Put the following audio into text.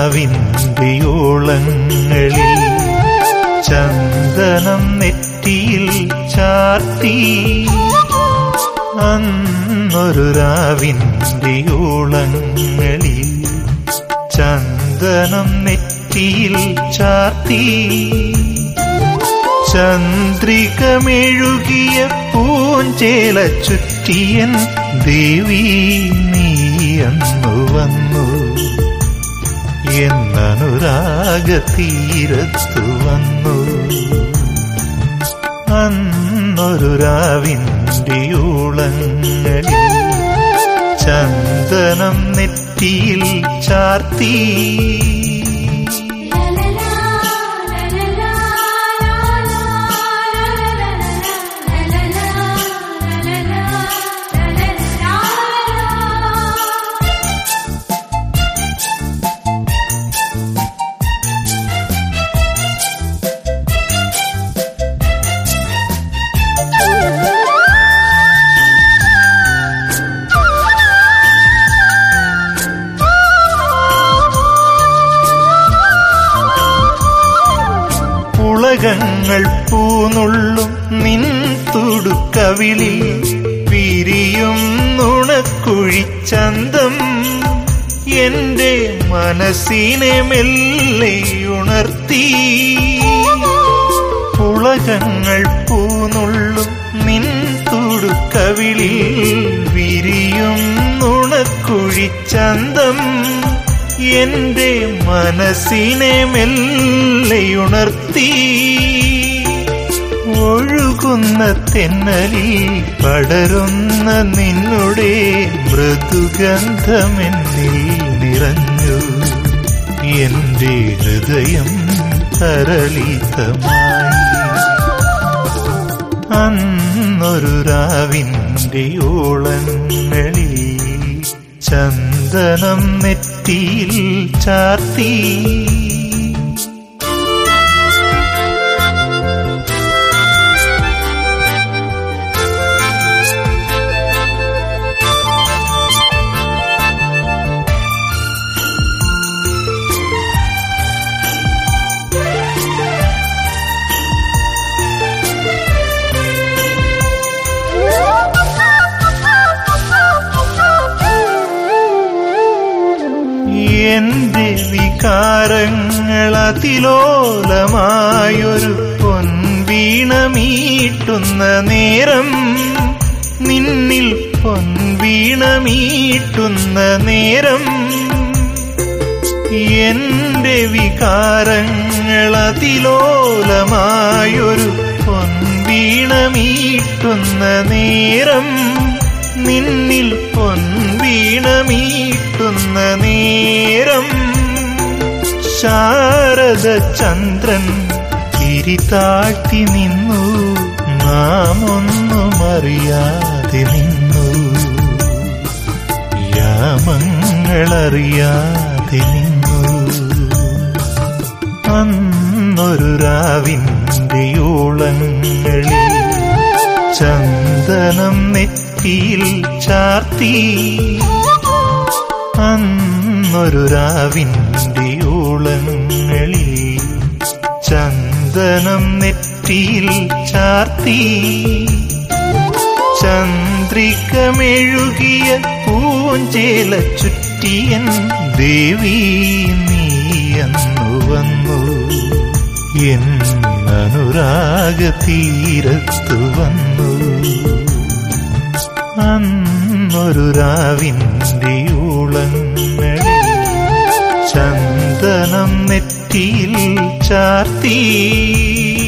രാവിന്റെ ഓളങ്ങളിൽ ചന്ദനം നെറ്റിയിൽ ചാർത്തി അന്നൊരു രാവിന്റെ ഓളങ്ങളിൽ ചന്ദനം നെറ്റിയിൽ ചാർത്തി ചന്ദ്രികമെഴുകിയ പൂഞ്ചേല ചുറ്റിയൻ ദേവി നീ അന്നു വന്നു എന്നനുരാഗതീരത്തു വന്നു അന്നൊരു രാവിന്റെ ഊളങ്ങളിൽ ചന്ദനം നെറ്റിയിൽ ചാർത്തി ഉളകങ്ങൾ പൂനുള്ളും നിൻ തുടുക്കവിളിൽ പിരിയും നുണക്കുഴിച്ചന്തം എന്റെ മനസ്സിനെ മെല്ലെ ഉണർത്തി ഉളകങ്ങൾ പൂനുള്ളും നിൻ തുടുക്കവിളിൽ വിരിയും നുണക്കുഴിച്ചന്തം എന്റെ മനസ്സിനെ മെല്ലെയുണർത്തി ഒഴുകുന്ന തെന്നലിൽ പടരുന്ന നിന്നുടെ മൃദുഗന്ധമെന്നിൽ നിറഞ്ഞു എന്റെ ഹൃദയം തരളിതമായി അന്നൊരു രാവിന്റെ ഓളങ്ങളിൽ ചന്ദനം നെറ്റിയിൽ ചാർത്തി എന്റെ വികാരങ്ങൾ അതിലോലമായൊരു പൊൻവീണമീട്ടുന്ന നേരം നിന്നിൽ പൊൻവീണമീട്ടുന്ന നേരം എന്റെ വികാരങ്ങൾ അതിലോലമായൊരു പൊൻവീണമീട്ടുന്ന നേരം നിന്നിൽ പൊൻവീണമീട്ടുന്ന നേരം ശാരദ ചന്ദ്രൻ തിരിതാഴ്ത്തി നിന്നു നാം ഒന്നും അറിയാതെ നിന്നു യാമങ്ങളറിയാതെ നിന്നു അന്നൊരു രാവിന്റെ ഓളങ്ങളിൽ ചന്ദനം നെറ്റിയിൽ ചാർത്തി അന്നൊരു രാവിന്റെ ഓളങ്ങളിൽ ചന്ദനം നെറ്റിയിൽ ചാർത്തി ചന്ദ്രികമെഴുകിയ പൂഞ്ചേല ചുറ്റിയൻ ദേവി നീ അന്നു വന്നു എന്നനുരാഗതീരത്തു വന്നു അന്നൊരു രാവിന്റെ ഊളങ്ങളിൽ ചന്ദനം നെറ്റിയിൽ ചാർത്തി